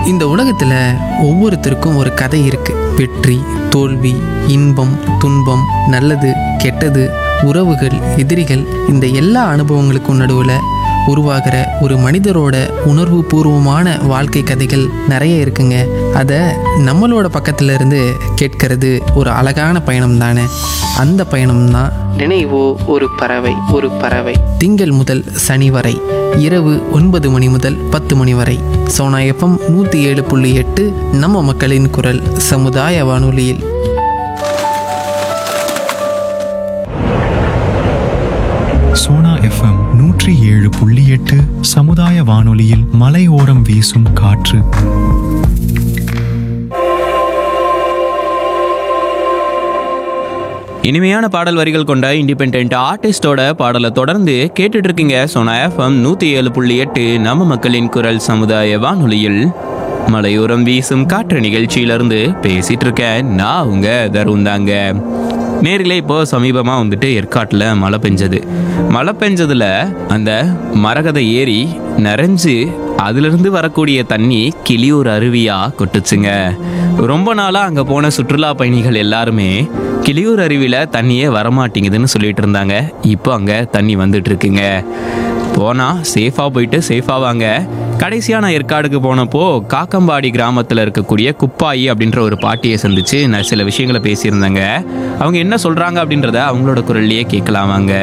இந்த உலகத்தில் ஒவ்வொருத்தருக்கும் ஒரு கதை இருக்கு வெற்றி தோல்வி இன்பம் துன்பம் நல்லது கெட்டது உறவுகள் எதிரிகள் இந்த எல்லா அனுபவங்களுக்கும் நடுவில் உருவாகிற ஒரு மனிதரோட உணர்வு பூர்வமான வாழ்க்கை கதைகள் நிறைய இருக்குங்க அதை நம்மளோட பக்கத்துல இருந்து கேட்கறது ஒரு அழகான பயணம் தானே அந்த பயணம் தான் நினைவோ ஒரு பறவை ஒரு பறவை திங்கள் முதல் சனி வரை இரவு ஒன்பது மணி முதல் பத்து மணி வரை சோனா எஃப்எம் நூற்றி ஏழு புள்ளி எட்டு நம்ம மக்களின் குரல் சமுதாய வானொலியில் சோனா எஃப்எம் நூற்றி ஏழு புள்ளி எட்டு சமுதாய வானொலியில் மலையோரம் வீசும் காற்று இனிமையான பாடல் வரிகள் கொண்ட இண்டிபெண்ட் ஆர்டிஸ்டோட பாடலை தொடர்ந்து கேட்டுட்டு இருக்கீங்க சோனா எஃப்எம் நூற்றி ஏழு புள்ளி எட்டு நம்ம மக்களின் குரல் சமுதாய வானொலியில் மலையோரம் வீசும் காற்று நிகழ்ச்சியிலிருந்து பேசிட்டு இருக்கேன் நான் உங்க தருண் தாங்க நேரிலே இப்போ சமீபமாக வந்துட்டு ஏற்காட்டில் மழை பெஞ்சது மழை பெஞ்சதுல அந்த மரகத ஏரி நிறைஞ்சு அதிலிருந்து வரக்கூடிய தண்ணி கிளியூர் அருவியா கொட்டுச்சுங்க ரொம்ப நாளாக அங்கே போன சுற்றுலா பயணிகள் எல்லாருமே கிளியூர் அருவியில் தண்ணியே வரமாட்டேங்குதுன்னு சொல்லிட்டு இருந்தாங்க இப்போ அங்கே தண்ணி வந்துட்டு இருக்குங்க போனால் சேஃபாக போயிட்டு சேஃபாக வாங்க கடைசியாக நான் ஏற்காடுக்கு போனப்போ காக்கம்பாடி கிராமத்தில் இருக்கக்கூடிய குப்பாயி அப்படின்ற ஒரு பாட்டியை சந்திச்சு நான் சில விஷயங்களை பேசியிருந்தேங்க அவங்க என்ன சொல்கிறாங்க அப்படின்றத அவங்களோட குரல்லையே கேட்கலாம் வாங்க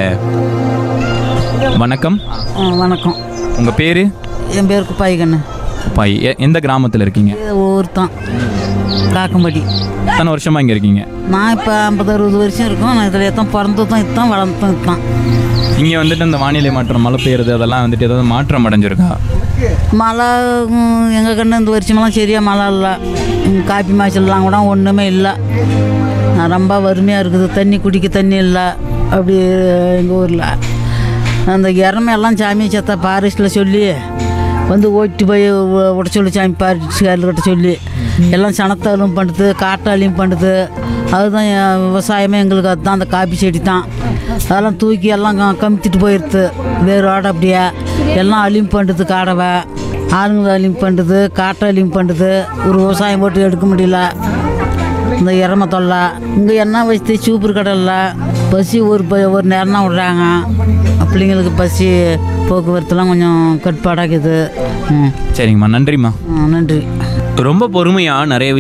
வணக்கம் ஆ, வணக்கம் உங்கள் பேர் என் பேர் குப்பாய்கண்ணு பாய் எந்த கிராமத்தில் இருக்கீங்க இது ஊர் தான் காக்கம்பட்டி எத்தனை வருஷமாக இங்கே இருக்கீங்க நான் இப்போ ஐம்பது அறுபது வருஷம் இருக்கும் நான் இதில் எத்தான் பிறந்ததும் இத்தான் வளர்ந்ததும் இத்தான் இங்கே வந்துட்டு இந்த வானிலை மாற்றம் மழை பெய்யுறது அதெல்லாம் வந்துட்டு ஏதாவது மாற்றம் அடைஞ்சிருக்கா மழை எங்கள் கண்ணு இந்த வருஷமெல்லாம் சரியாக மழை இல்லை ம், காப்பி மாய்ச்சல்லாம் கூட ஒன்றுமே இல்லை நான் ரொம்ப வறுமையாக இருக்குது தண்ணி குடிக்க தண்ணி இல்லை அப்படி எங்கள் ஊரில் அந்த இறமையெல்லாம் சாமி செத்த பாரிஸ்டில் சொல்லி வந்து ஓட்டி போய் உ- விட சொல்லி சாமி பாரிஸ்காரர்கிட்ட சொல்லி எல்லாம் சனத்தாலும் பண்ணுது காட்டாலையும் பண்ணுது அதுதான் என் விவசாயமே எங்களுக்கு அதுதான் அந்த காப்பி செடி தான் அதெல்லாம் தூக்கி எல்லாம் க- கமித்திட்டு போயிடுது வேரோட அப்படியே எல்லாம் அழியும் பண்ணுது காடவை ஆளுங்களை அழியும் பண்ணுது காட்டை அழியும் பண்ணுது ஒரு விவசாயம் போட்டு எடுக்க முடியல இந்த இறம தொல்லை இங்கே என்ன வச்சு சூப்பர் கடலில் பசி ஒரு ப ஒரு நேரம் தான் விட்றாங்க பிள்ளைங்களுக்கு பசி போக்குவரத்துலாம் கொஞ்சம் கட்டுப்பாடாக்குது ம் சரிங்கம்மா நன்றிம்மா ஆ, நன்றி ரொம்ப பொறுமையாக நிறைய